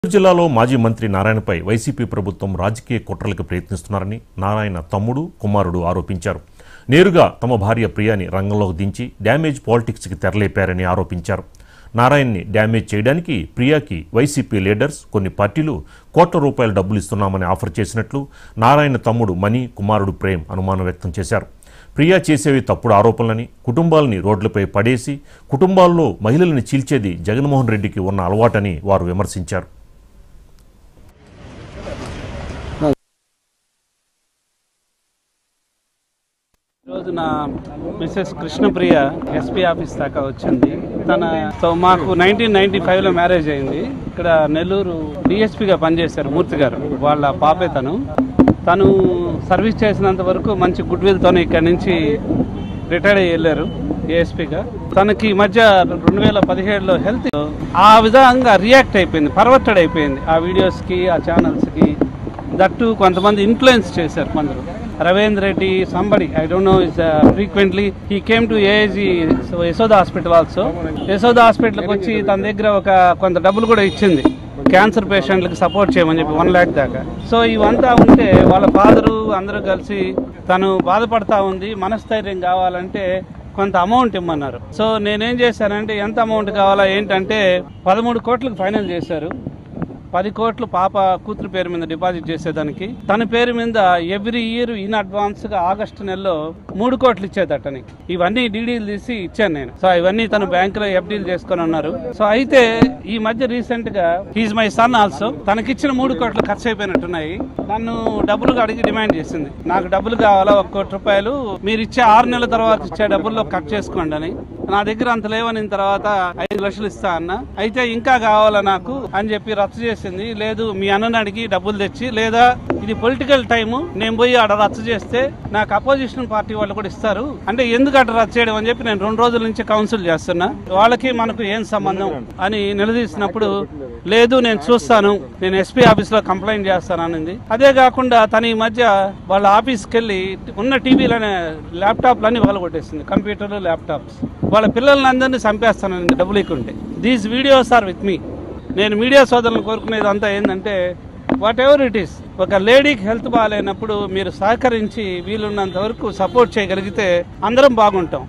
చిత్తూరు జిల్లాలో మాజీ మంత్రి నారాయణపై వైసీపీ ప్రభుత్వం రాజకీయ కుట్రలకు ప్రయత్నిస్తున్నారని నారాయణ తమ్ముడు కుమారుడు ఆరోపించారు నేరుగా తమ భార్య ప్రియాని రంగంలోకి దించి డ్యామేజ్ పాలిటిక్స్కి తెరలేపారని ఆరోపించారు నారాయణ్ని డ్యామేజ్ చేయడానికి ప్రియాకి వైసీపీ లీడర్స్ కొన్ని పార్టీలు కోట్ల రూపాయల డబ్బులు ఇస్తున్నామని ఆఫర్ చేసినట్లు నారాయణ తమ్ముడు మణి కుమారుడు ప్రేమ్ అనుమానం వ్యక్తం చేశారు ప్రియా చేసేవి తప్పుడు ఆరోపణలని కుటుంబాలని రోడ్లపై పడేసి కుటుంబాల్లో మహిళల్ని చీల్చేది జగన్మోహన్ రెడ్డికి ఉన్న అలవాటని వారు విమర్శించారు ఈరోజు నా మిస్సెస్ కృష్ణప్రియ ఎస్పీ ఆఫీస్ దాకా వచ్చింది తన సో మాకు నైన్టీన్ నైన్టీ ఫైవ్లో మ్యారేజ్ అయింది ఇక్కడ నెల్లూరు డిఎస్పీగా పనిచేశారు మూర్తి గారు వాళ్ళ పాపే తను తను సర్వీస్ చేసినంత వరకు మంచి గుడ్ విల్తోనే ఇక్కడ నుంచి రిటైర్ అయ్యి వెళ్ళారు ఏఎస్పీగా తనకి ఈ మధ్య రెండు వేల పదిహేడులో హెల్త్ ఆ విధంగా రియాక్ట్ అయిపోయింది పర్వర్టెడ్ అయిపోయింది ఆ వీడియోస్కి ఆ ఛానల్స్కి దట్టు కొంతమంది ఇన్ఫ్లుయెన్స్ చేశారు కొందరు Ravindra Reddy somebody I don't know is frequently he came to AIG Yashoda hospital also Yashoda హాస్పిటల్కి వచ్చి తన దగ్గర ఒక కొంత డబ్బులు కూడా ఇచ్చింది క్యాన్సర్ పేషెంట్లకు సపోర్ట్ చేయమని చెప్పి వన్ ల్యాక్ దాకా సో ఇవంతా ఉంటే వాళ్ళ ఫాదరు అందరూ కలిసి తను బాధపడతా ఉంది మనస్థైర్యం కావాలంటే కొంత అమౌంట్ ఇమ్మన్నారు సో నేనేం చేశానంటే ఎంత అమౌంట్ కావాలా ఏంటంటే పదమూడు కోట్లకు ఫైనల్ చేశారు పది కోట్లు పాప కూతురు పేరు మీద డిపాజిట్ చేసేదానికి తన పేరు మీద ఎవ్రీ ఇయర్ ఇన్ అడ్వాన్స్ గా ఆగస్టు నెలలో మూడు కోట్లు ఇచ్చేదటని ఇవన్నీ డీడీలు తీసి ఇచ్చాను నేను సో ఇవన్నీ తను బ్యాంక్ లో ఎఫ్డీలు చేసుకొని ఉన్నారు సో అయితే ఈ మధ్య రీసెంట్ గా హీజ్ మై సన్ ఆల్సో తనకిచ్చిన మూడు కోట్లు ఖర్చు అయిపోయినట్టున్నాయి నన్ను డబ్బులు అడిగి డిమాండ్ చేసింది నాకు డబ్బులు కావాలా ఒక కోటి రూపాయలు మీరు ఇచ్చే ఆరు నెలల తర్వాత ఇచ్చే డబ్బుల్లో కట్ చేసుకోండి అని నా దగ్గర అంత లేవని తర్వాత ఐదు లక్షలు ఇస్తా అన్న అయితే ఇంకా కావాలా నాకు అని చెప్పి రద్దు చేసింది లేదు మీ అన్నని అడిగి డబ్బులు తెచ్చి లేదా ఇది పొలిటికల్ టైము నేను పోయి ఆడ రద్దు చేస్తే నాకు అపోజిషన్ పార్టీ వాళ్ళు కూడా ఇస్తారు అంటే ఎందుకు అట్లా రద్దు చేయడం అని చెప్పి నేను రెండు రోజుల నుంచి కౌన్సిల్ చేస్తున్నా వాళ్ళకి మనకు ఏం సంబంధం అని నిలదీసినప్పుడు లేదు నేను చూస్తాను నేను ఎస్పీ ఆఫీస్ లో కంప్లైంట్ చేస్తాను అనింది అదే కాకుండా తన ఈ మధ్య వాళ్ళ ఆఫీస్కి వెళ్ళి ఉన్న టీవీలనే ల్యాప్టాప్లన్నీ పగలగొట్టేసింది కంప్యూటర్లు ల్యాప్టాప్స్ వాళ్ళ పిల్లల్ని అందరినీ చంపేస్తానండి డబ్బులు ఇక్కుంటే these videos are with me నేను మీడియా సోదరులను కోరుకునేది అంతా ఏంటంటే వాట్ ఎవర్ ఇట్ ఈస్ ఒక లేడీకి హెల్త్ బాగాలేనప్పుడు మీరు సహకరించి వీలున్నంత వరకు సపోర్ట్ చేయగలిగితే అందరం బాగుంటాం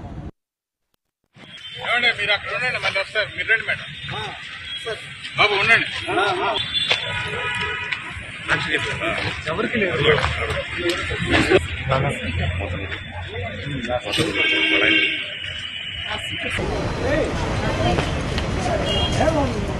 ఏమండి మీరు అక్కడ ఉండండి మళ్ళీ వస్తారు మీరు రండి మేడం బాబు ఉండండి ఎవరికి లేదు